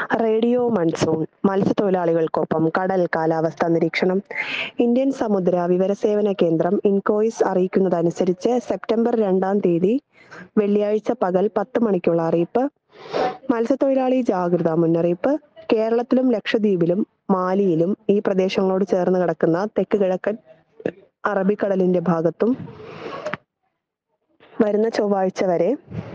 radio monsoon മത്സ്യത്തൊഴിലാളികൾക്കൊപ്പം കടൽ കാലാവസ്ഥാ നിരീക്ഷണം ഇന്ത്യൻ സമുദ്ര വിവരസേവന കേന്ദ്രം ഇൻകോയിസ് അറിയിക്കുന്നതനുസരിച്ച് സെപ്റ്റംബർ രണ്ടാം തീയതി വെള്ളിയാഴ്ച പകൽ പത്ത് മണിക്കുള്ള അറിയിപ്പ് മത്സ്യത്തൊഴിലാളി ജാഗ്രതാ മുന്നറിയിപ്പ് കേരളത്തിലും ലക്ഷദ്വീപിലും മാലിയിലും ഈ പ്രദേശങ്ങളോട് ചേർന്ന് കിടക്കുന്ന തെക്ക് കിഴക്കൻ അറബിക്കടലിന്റെ ഭാഗത്തും വരുന്ന ചൊവ്വാഴ്ച വരെ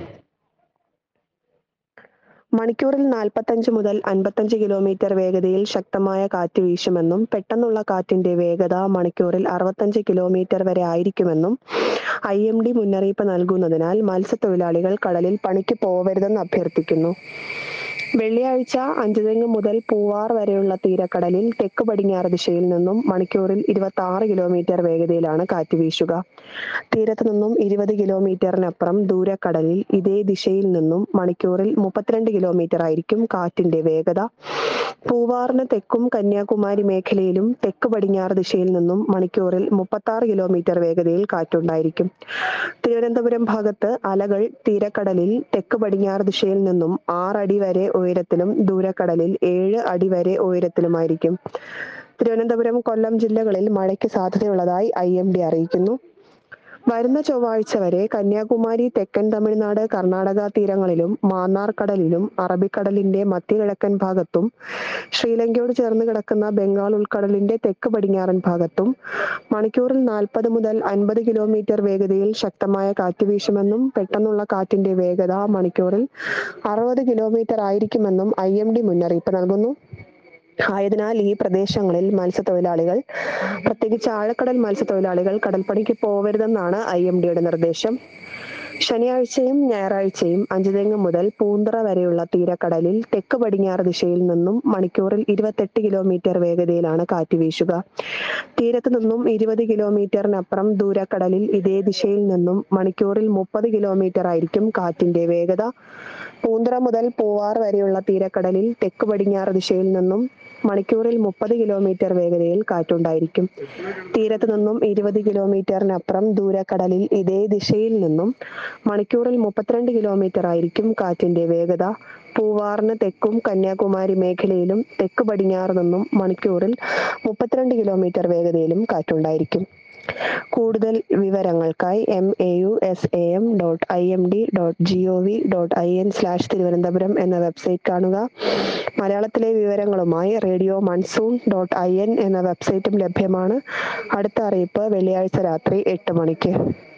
മണിക്കൂറിൽ നാൽപ്പത്തഞ്ച് മുതൽ അൻപത്തഞ്ച് കിലോമീറ്റർ വേഗതയിൽ ശക്തമായ കാറ്റ് വീശുമെന്നും പെട്ടെന്നുള്ള കാറ്റിന്റെ വേഗത മണിക്കൂറിൽ അറുപത്തഞ്ച് കിലോമീറ്റർ വരെ ആയിരിക്കുമെന്നും ഐ എം ഡി മുന്നറിയിപ്പ് നൽകുന്നതിനാൽ മത്സ്യത്തൊഴിലാളികൾ കടലിൽ പണിക്ക് പോവരുതെന്ന് അഭ്യർത്ഥിക്കുന്നു വെള്ളിയാഴ്ച അഞ്ചുതെങ്ങ് മുതൽ പൂവാർ വരെയുള്ള തീരക്കടലിൽ തെക്ക് പടിഞ്ഞാറ് ദിശയിൽ നിന്നും മണിക്കൂറിൽ ഇരുപത്തി ആറ് കിലോമീറ്റർ വേഗതയിലാണ് കാറ്റ് വീശുക തീരത്ത് നിന്നും ഇരുപത് കിലോമീറ്ററിനപ്പുറം ദൂരക്കടലിൽ ഇതേ ദിശയിൽ നിന്നും മണിക്കൂറിൽ മുപ്പത്തിരണ്ട് കിലോമീറ്റർ ആയിരിക്കും കാറ്റിന്റെ വേഗത പൂവാറിന് തെക്കും കന്യാകുമാരി മേഖലയിലും തെക്ക് പടിഞ്ഞാറ് ദിശയിൽ നിന്നും മണിക്കൂറിൽ മുപ്പത്തി ആറ് കിലോമീറ്റർ വേഗതയിൽ കാറ്റുണ്ടായിരിക്കും തിരുവനന്തപുരം ഭാഗത്ത് അലകൾ തീരക്കടലിൽ തെക്ക് പടിഞ്ഞാറ് ദിശയിൽ നിന്നും ആറടി വരെ ഉയരത്തിലും ദൂരക്കടലിൽ ഏഴ് അടി വരെ ഉയരത്തിലുമായിരിക്കും തിരുവനന്തപുരം കൊല്ലം ജില്ലകളിൽ മഴയ്ക്ക് സാധ്യതയുള്ളതായി ഐ എം ഡി അറിയിക്കുന്നു വരുന്ന ചൊവ്വാഴ്ച വരെ കന്യാകുമാരി തെക്കൻ തമിഴ്നാട് കർണാടക തീരങ്ങളിലും മാന്നാർ കടലിലും അറബിക്കടലിന്റെ മധ്യകിഴക്കൻ ഭാഗത്തും ശ്രീലങ്കയോട് ചേർന്ന് കിടക്കുന്ന ബംഗാൾ ഉൾക്കടലിന്റെ തെക്ക് പടിഞ്ഞാറൻ ഭാഗത്തും മണിക്കൂറിൽ നാൽപ്പത് മുതൽ അൻപത് കിലോമീറ്റർ വേഗതയിൽ ശക്തമായ കാറ്റ് വീശുമെന്നും പെട്ടെന്നുള്ള കാറ്റിന്റെ വേഗത മണിക്കൂറിൽ അറുപത് കിലോമീറ്റർ ആയിരിക്കുമെന്നും ഐ എം ഡി മുന്നറിയിപ്പ് നൽകുന്നു ആയതിനാൽ ഈ പ്രദേശങ്ങളിൽ മത്സ്യത്തൊഴിലാളികൾ പ്രത്യേകിച്ച് ആഴക്കടൽ മത്സ്യത്തൊഴിലാളികൾ കടൽപ്പണിക്ക് പോവരുതെന്നാണ് ഐ എം ഡിയുടെ നിർദ്ദേശം ശനിയാഴ്ചയും ഞായറാഴ്ചയും അഞ്ചുതെങ്ങ് മുതൽ പൂന്തറ വരെയുള്ള തീരക്കടലിൽ തെക്ക് പടിഞ്ഞാറ് ദിശയിൽ നിന്നും മണിക്കൂറിൽ ഇരുപത്തെട്ട് കിലോമീറ്റർ വേഗതയിലാണ് കാറ്റ് വീശുക തീരത്ത് നിന്നും ഇരുപത് കിലോമീറ്ററിനപ്പുറം ദൂരക്കടലിൽ ഇതേ ദിശയിൽ നിന്നും മണിക്കൂറിൽ മുപ്പത് കിലോമീറ്റർ ആയിരിക്കും കാറ്റിന്റെ വേഗത പൂന്തറ മുതൽ പൂവാർ വരെയുള്ള തീരക്കടലിൽ തെക്ക് പടിഞ്ഞാറ് ദിശയിൽ നിന്നും മണിക്കൂറിൽ മുപ്പത് കിലോമീറ്റർ വേഗതയിൽ കാറ്റുണ്ടായിരിക്കും തീരത്ത് നിന്നും ഇരുപത് കിലോമീറ്ററിനപ്പുറം ദൂരക്കടലിൽ ഇതേ ദിശയിൽ നിന്നും മണിക്കൂറിൽ മുപ്പത്തിരണ്ട് കിലോമീറ്റർ ആയിരിക്കും കാറ്റിന്റെ വേഗത പൂവാറിന് തെക്കും കന്യാകുമാരി മേഖലയിലും തെക്ക് പടിഞ്ഞാറ് നിന്നും മണിക്കൂറിൽ മുപ്പത്തിരണ്ട് കിലോമീറ്റർ വേഗതയിലും കാറ്റുണ്ടായിരിക്കും കൂടുതൽ വിവരങ്ങൾക്കായി M A U S A M dot I M D dot G O V dot I N slash Thiruvananthapuram എന്ന വെബ്സൈറ്റ് കാണുക മലയാളത്തിലെ വിവരങ്ങളുമായി radio monsoon dot I N എന്ന വെബ്സൈറ്റും ലഭ്യമാണ് അടുത്ത അറിയിപ്പ് വെള്ളിയാഴ്ച രാത്രി എട്ട് മണിക്ക്